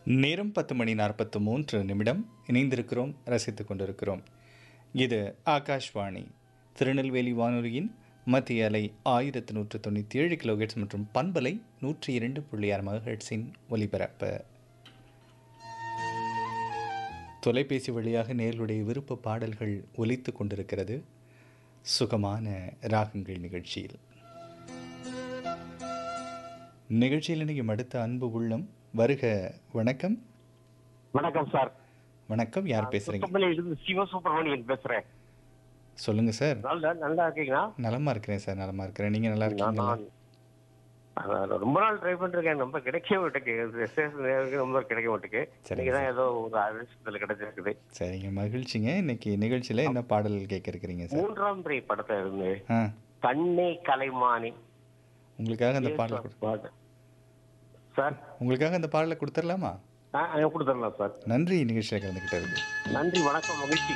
நேரம் பத்து மணி நாற்பத்து மூன்று நிமிடம் இணைந்திருக்கிறோம் ரசித்துக் கொண்டிருக்கிறோம் இது ஆகாஷ்வாணி திருநெல்வேலி வானொலியின் மத்திய அலை ஆயிரத்து நூற்று தொண்ணூற்றி ஏழு கிலோஹெட்ஸ் மற்றும் பண்பலை நூற்றி இரண்டு புள்ளி ஆறு மகஹெட்ஸின் ஒலிபரப்பு தொலைபேசி வழியாக நேர்களுடைய விருப்ப பாடல்கள் ஒலித்து கொண்டிருக்கிறது சுகமான ராகங்கள் நிகழ்ச்சியில் நிகழ்ச்சியில் இணையும் அடுத்த அன்பு உள்ளம் வருக வணக்கம் வணக்கம் சார் வணக்கம் யார் பேசுறீங்க இருந்து சிவசுப்ரமணியன் பேசுறேன் சொல்லுங்க சார் நல்லா நல்லா இருக்கீங்களா நலமா இருக்கிறேன் சார் நலமா இருக்கிறேன் நீங்க நல்லா இருக்கீங்களா நான் அதான் ரொம்ப நாள் ட்ரை பண்ணிருக்கேன் ரொம்ப கிடைக்க மாட்டேங்குது ரொம்ப கிடைக்க மாட்டேங்குது சரிங்க இன்னைக்கு தான் ஏதோ ஒரு அதிர்ஷ்டத்துல கிடைச்சிருக்குது சரிங்க மகிழ்ச்சிங்க இன்னைக்கு நிகழ்ச்சியில என்ன பாடல் கேட்க இருக்கிறீங்க சார் மூன்றாம் திரை படத்தை இருந்து ஆ கண்ணே கலைமானி உங்களுக்காக அந்த பாடலை கொடு- பாட்டு சார் உங்களுக்காக அந்த பாடலை கொடுத்துடலாமா ஆ கொடுத்துடலாம் சார் நன்றி நிகழ்ச்சியில் கலந்துக்கிட்டதுக்கு நன்றி வணக்கம் மகிழ்ச்சி